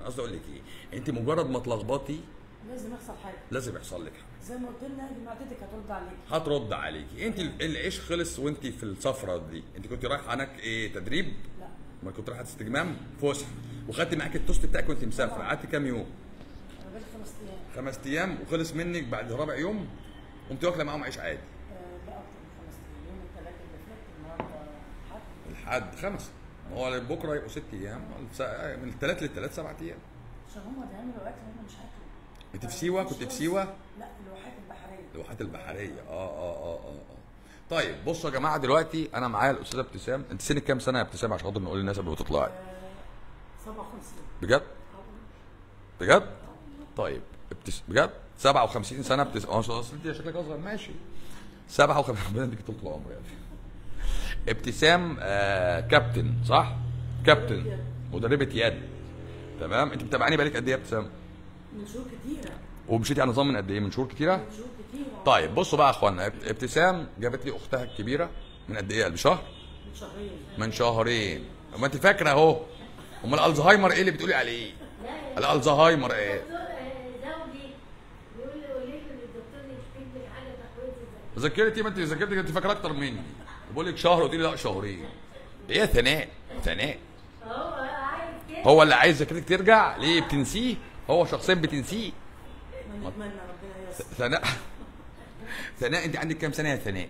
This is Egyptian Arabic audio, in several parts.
انا قصدي اقول لك ايه انت مجرد ما تلخبطي لازم يحصل حاجه لازم يحصل لك حاجه زي ما قلت لنا دي معدتك هترد عليك هترد عليكي انت ال- العيش خلص وانت في السفره دي انت كنت رايحه هناك ايه تدريب لا ما كنت رايحه استجمام فسح وخدت معاك التوست بتاعك وانت مسافره قعدت كام يوم انا بقالي خمس ايام خمس ايام وخلص منك بعد رابع يوم قمت واكله معاهم عيش عادي آه، لا اكتر من خمس ايام يوم الثلاث اللي فات النهارده حد لحد خمس ما هو بكره يبقوا ست ايام الس- من الثلاث للثلاث سبع ايام عشان هم بيعملوا اكل هم مش هاكلوا انت في سيوه كنت في سيوه لا الواحات البحريه الواحات البحريه اه اه اه اه اه طيب بصوا يا جماعه دلوقتي انا معايا الاستاذه ابتسام انت سنك كام سنه يا ابتسام عشان خاطر نقول للناس قبل ما تطلعي آه، 57 بجد بجد طيب ابتس... بجد 57 سنه ابتسام اه اصل انت شكلك اصغر ماشي 57 ربنا يديك طول العمر يعني ابتسام آه كابتن صح كابتن مدربه يد تمام انت متابعاني بقالك قد ايه يا ابتسام من شهور كتيره ومشيتي على نظام من قد ايه من شهور كتيره من شهور كتيره طيب بصوا بقى يا اخوانا ابت- ابتسام جابت لي اختها الكبيره من قد ايه يا قلبي شهر من شهرين من شهرين ما انت فاكره اهو امال الزهايمر ايه اللي بتقولي عليه الالزهايمر ايه دكتور آه، زوجي بيقول لي قولي له للدكتور يكتب لك حاجه تحويل ذاكرتي ما انت ذاكرتك انت فاكره اكتر مني بقول لك شهر قلت لي لا شهرين ايه يا ثناء ثناء هو عايز كده هو اللي عايز ذاكرتك ترجع ليه بتنسيه هو شخصيا بتنسيه نتمنى ربنا ييسر ثناء ثناء انت عندك كام سنه يا ثناء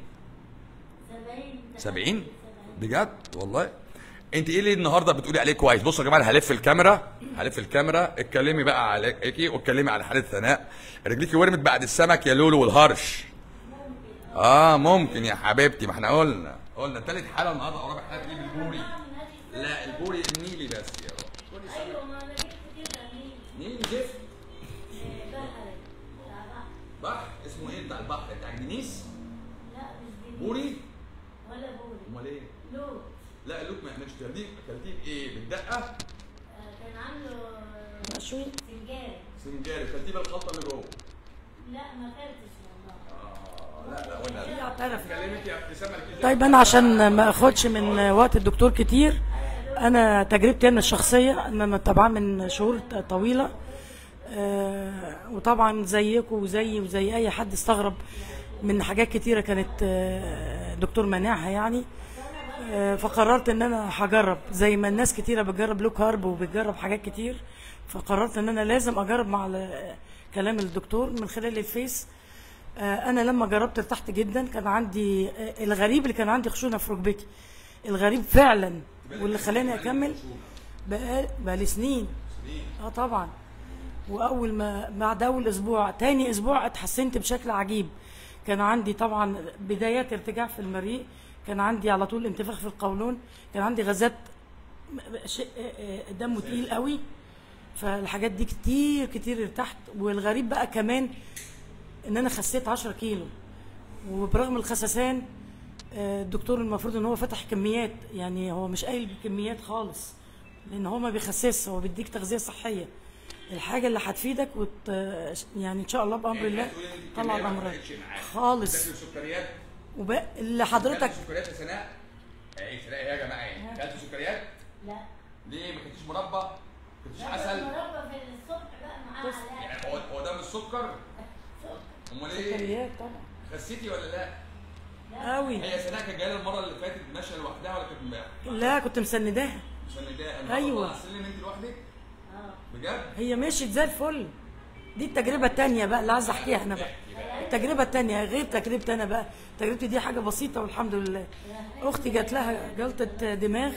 70 70 بجد والله انت ايه اللي النهارده بتقولي عليه كويس بصوا يا جماعه انا هلف الكاميرا هلف الكاميرا اتكلمي بقى عليكي واتكلمي على حاله ثناء رجليكي ورمت بعد السمك يا لولو والهرش اه ممكن يا حبيبتي ما احنا قلنا قلنا تالت حاله النهارده او رابع حاله تجيب البوري لا البوري النيلي بس يا رب ايوه ما انا جبت كده مين نيلي زفت آه، بحري بتاع بحر. بحر اسمه ايه بتاع البحر بتاع الجنيس لا مش جديد بوري ولا بوري امال ايه لو لا اللوك ما احناش تهديد اكلتيه بايه بالدقه آه، كان عنده آه، مشوي سنجاري سنجاري اكلتيه بالخلطه اللي جوه لا ما اكلتش والله لا لا قلنا هي اعترفت كلمك يا ابتسام مالكيش طيب انا عشان ما اخدش من وقت الدكتور كتير انا تجربتي انا الشخصيه ان انا متابعاه من شهور طويله آه، وطبعا زيكم وزيي وزي اي حد استغرب من حاجات كتيره كانت آه، دكتور مناعها يعني آه، فقررت ان انا هجرب زي ما الناس كتيره بتجرب لو كارب وبتجرب حاجات كتير فقررت ان انا لازم اجرب مع ال- كلام الدكتور من خلال الفيس آه، انا لما جربت ارتحت جدا كان عندي آه، الغريب اللي كان عندي خشونه في ركبتي الغريب فعلا واللي خلاني اكمل بقى بقى سنين اه طبعا واول ما بعد اول اسبوع تاني اسبوع اتحسنت بشكل عجيب كان عندي طبعا بدايات ارتجاع في المريء كان عندي على طول انتفاخ في القولون كان عندي غازات م- شيء آه، آه، دمه تقيل قوي فالحاجات دي كتير كتير ارتحت والغريب بقى كمان ان انا خسيت 10 كيلو وبرغم الخسسان آه، الدكتور المفروض ان هو فتح كميات يعني هو مش قايل بكميات خالص لان هو ما بيخسسش هو بيديك تغذيه صحيه الحاجه اللي هتفيدك وت... يعني ان شاء الله بامر الله طلع الامراض خالص سكريات وب... اللي حضرتك سكريات يا سناء ايه سناء ايه يا جماعه ايه كلت سكريات لا ليه ما كنتش مربى ما كنتش لا عسل مربى في الصبح بقى معاه على يعني هو هو ده مش سكر امال ايه سكريات طبعا خسيتي ولا لا قوي هي سناء كانت جايه المره اللي فاتت ماشيه لوحدها ولا كانت معاها لا كنت مسنداها مسنداها أيوة. على السلم انت لوحدك اه بجد هي مشيت زي الفل دي التجربة التانية بقى اللي عايز احكيها انا بقى التجربة التانية غير تجربتي انا بقى تجربتي دي حاجة بسيطة والحمد لله اختي جات لها جلطة دماغ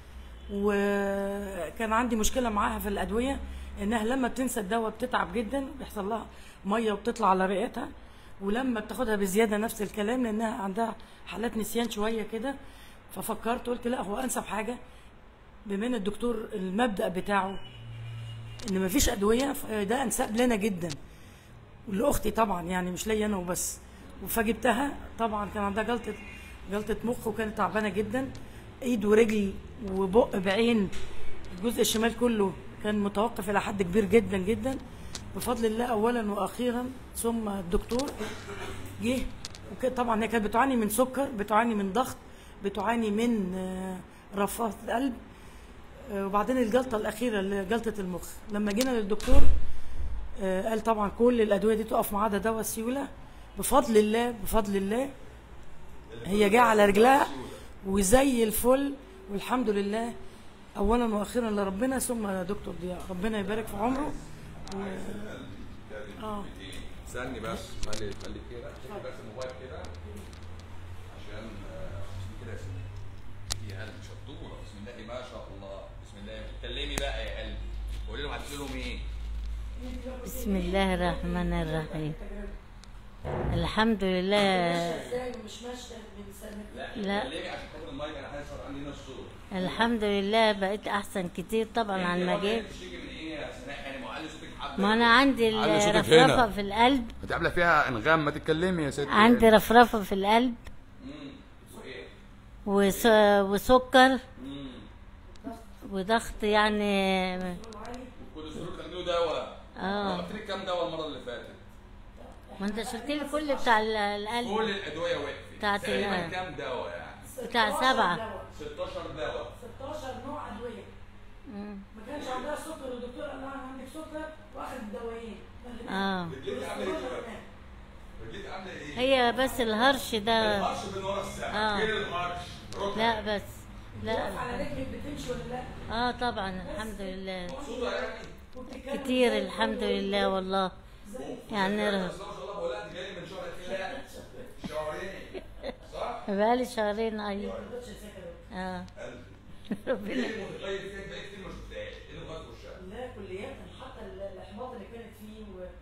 وكان عندي مشكلة معاها في الأدوية إنها لما بتنسى الدواء بتتعب جدا بيحصل لها مية وبتطلع على رئتها ولما بتاخدها بزيادة نفس الكلام لأنها عندها حالات نسيان شوية كده ففكرت قلت لا هو أنسب حاجة بما إن الدكتور المبدأ بتاعه ان مفيش ادويه فده انسب لنا جدا ولاختي طبعا يعني مش ليا انا وبس فجبتها طبعا كان عندها جلطه جلطه مخ وكانت تعبانه جدا ايد ورجل وبق بعين الجزء الشمال كله كان متوقف الى حد كبير جدا جدا بفضل الله اولا واخيرا ثم الدكتور جه وكده طبعا هي كانت بتعاني من سكر بتعاني من ضغط بتعاني من آه، رفات قلب آه، وبعدين الجلطه الاخيره اللي هي جلطه المخ لما جينا للدكتور آه، قال طبعا كل الادويه دي تقف ما عدا دواء السيوله بفضل الله بفضل الله هي جايه على رجلها وزي الفل والحمد لله اولا واخيرا لربنا ثم دكتور ضياء ربنا يبارك في عمره و... اه استني بس خلي خلي كده خلي بس الموبايل كده عشان آه، عشان كده يا سيدي يا قلبي شطوره بسم الله ما شاء الله بسم الله اتكلمي بقى يا قلبي قولي لهم هتقولي لهم ايه بسم الله الرحمن الرحيم الحمد لله مش ماشيه من سنه لا اتكلمي عشان خاطر المايك انا عايز عندي نص صوت الحمد لله بقيت احسن كتير طبعا عن ما جيت بتشتكي من ايه يا سناء يعني معلي صوتك حبه ما انا عندي علي صوتك رفرفه هنا. في القلب انت عامله فيها انغام ما تتكلمي يا ستي عندي رفرفه في القلب وس... وسكر وضغط يعني كل سلوك تعملوا دواء اه قلت لك كام دواء المره اللي فاتت ما انت شلت لي كل بتاع ال- القلب كل الادويه وقفت بتاعت تقريبا الآن. كام دواء يعني بتاع سبعة 16 دواء 16 نوع ادويه ما كانش عندها سكر الدكتور قال لها عندك سكر واخد دوايين اه رجليك عامله ايه دلوقتي؟ رجليك عامله ايه؟ هي بس الهرش ده الهرش من ورا الساعه آه. فين الهرش؟ ركب. لا بس لا على رجلك بتمشي ولا لا اه طبعا الحمد لله مبسوطه يعني؟ كتير الحمد لله والله يعني ر- بس ما شاء الله بقول لها انت جاي من شهر اتنين شهرين صح؟ بقالي شهرين ايوه اه ربنا ايه المتغير فيها بقى كتير ما شفتهاش ايه اللي غير في وشها؟ لا كليات حتى ال- الاحباط اللي كانت فيه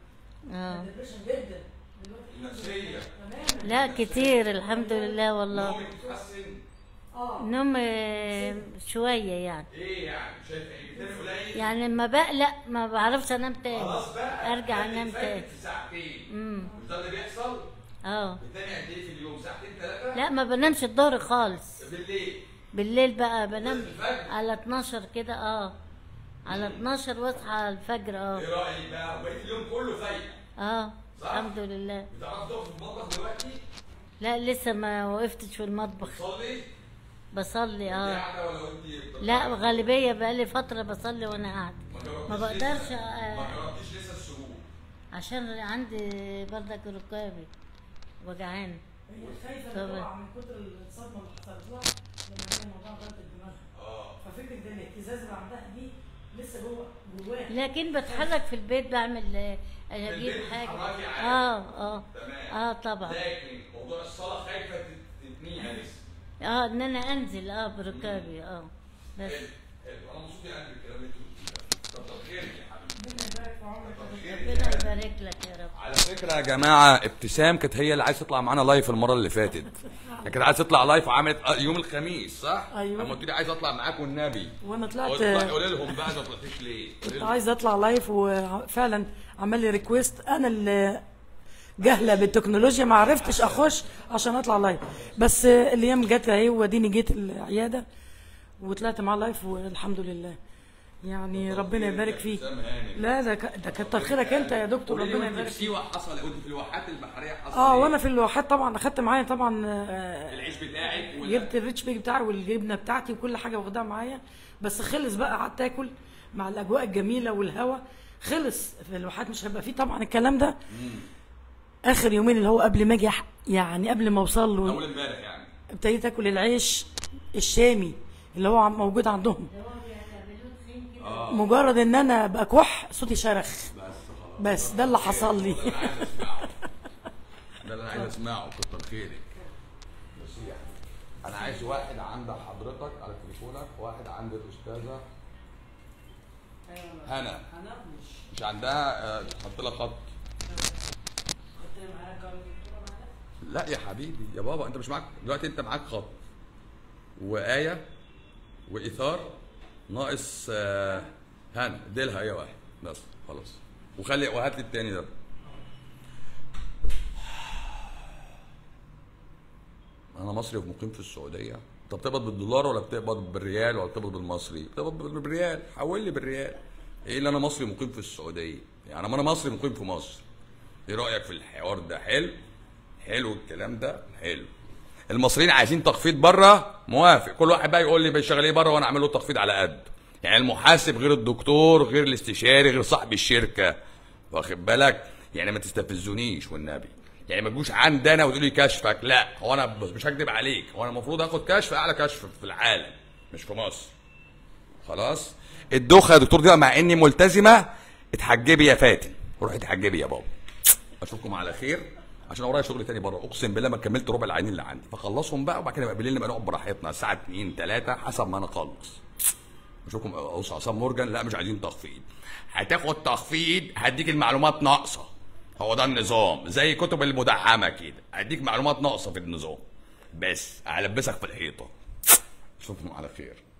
اه والدبريشن جدا دلوقتي النفسيه تماما لا كتير الحمد لله والله نومك اتحسن اه نوم آه، شوية يعني ايه يعني شايفه ايه؟ بتنام قليل؟ يعني لما بقلق ما بعرفش انام تاني خلاص بقى ارجع خلي انام الفجر تاني في ساعتين امم مش ده اللي بيحصل؟ اه بتنامي قد ايه في اليوم؟ ساعتين ثلاثه؟ لا ما بنامش الظهر خالص بالليل بالليل بقى بنام الفجر؟ على 12 كده اه على 12 واصحى على الفجر اه ايه رايك بقى؟ بقيت اليوم كله فايق اه صح؟ الحمد لله بتعرفي تقفي في المطبخ دلوقتي؟ لا لسه ما وقفتش في المطبخ تصلي؟ بصلي اه قاعده ولا وانت لا غالبية بقالي فترة بصلي وانا قاعدة ما جربتيش بقدرش لسه- آه، ما جربتيش لسه السجود عشان عندي بردك ركابي وجعان هي خايفه طبعا. طبعا من كتر الصدمه اللي حصلت لها لما هي موضوع غلط الدماغ اه ففكره ان الاهتزاز اللي عندها دي لسه جوه جواها لكن بتحرك في البيت بعمل آه، اجيب البيت حاجة بتتحركي عادي. اه اه تمام اه طبعا لكن موضوع الصلاه خايفه تت- تتنيها لسه اه ان انا انزل اه بركابي اه بس حلو حلو انا مبسوط يعني بالكلام اللي انت قلتيه ده كتر خيرك يا حبيبي ربنا يبارك في عمرك كتر يا خيرك ربنا يبارك لك يا رب على فكره يا جماعه ابتسام كانت هي اللي عايزه تطلع معانا لايف المره اللي فاتت هي كانت عايزه تطلع لايف وعملت آه، يوم الخميس صح؟ أيوة. لما قلت لي عايزه اطلع معاكم النبي وانا قلت طلعت طلعي قولي لهم بقى ما طلعتيش ليه؟ قولي كنت لهم. عايزه اطلع لايف وفعلا عمل لي ريكويست انا اللي جاهله بالتكنولوجيا ما عرفتش اخش عشان اطلع لايف بس الايام جت اهي واديني جيت العياده وطلعت مع لايف والحمد لله يعني ربنا يبارك فيك ابتسام هانم. لا ده ك- ده كتر خيرك انت يا دكتور قولي لي ربنا وانت يبارك في فيك سيوه حصل وانت في الواحات البحريه حصل اه إيه؟ وانا في الواحات طبعا اخدت معايا طبعا آه، العيش بتاعك وال- جبت الريتش بيج بتاعي والجبنه بتاعتي وكل حاجه واخدها معايا بس خلص بقى قعدت اكل مع الاجواء الجميله والهواء خلص في الواحات مش هيبقى فيه طبعا الكلام ده اخر يومين اللي هو قبل ما اجي أح- يعني قبل ما اوصل له اول امبارح يعني ابتديت اكل العيش الشامي اللي هو عم- موجود عندهم مجرد ان انا ابقى كح صوتي شرخ بس خلاص بس ده اللي حصل لي ده اللي انا عايز اسمعه كتر خيرك نصيحه انا عايز واحد عند حضرتك على تليفونك واحد عند الاستاذه هنا مش عندها آه، تحط لها خط لا يا حبيبي يا بابا انت مش معاك دلوقتي انت معاك خط وآية وإيثار ناقص آه، هنا اديلها هي واحد بس خلاص وخلي وهات لي التاني ده انا مصري ومقيم في السعوديه انت بتقبض بالدولار ولا بتقبض بالريال ولا بتقبض بالمصري بتقبض بالريال حول لي بالريال ايه اللي انا مصري مقيم في السعوديه يعني ما انا مصري مقيم في مصر ايه رايك في الحوار ده حلو حلو الكلام ده حلو المصريين عايزين تخفيض بره موافق كل واحد بقى يقول لي بيشتغل ايه بره وانا اعمل له تخفيض على قد يعني المحاسب غير الدكتور غير الاستشاري غير صاحب الشركه واخد بالك يعني ما تستفزونيش والنبي يعني ما تجوش عندي انا وتقولي كشفك لا هو انا بس مش هكدب عليك هو انا المفروض اخد كشف اعلى كشف في العالم مش في مصر خلاص الدوخه يا دكتور دي مع اني ملتزمه اتحجبي يا فاتن روحي اتحجبي يا بابا اشوفكم على خير عشان ورايا شغل تاني بره اقسم بالله ما كملت ربع العينين اللي عندي فخلصهم بقى وبعد كده بقى بالليل نبقى نقعد براحتنا الساعه 2 3 حسب ما انا اخلص اشوفكم اوصى عصام مورجان لا مش عايزين تخفيض هتاخد تخفيض هديك المعلومات ناقصه هو ده النظام زي كتب المدعمه كده هديك معلومات ناقصه في النظام بس هلبسك في الحيطه اشوفكم على خير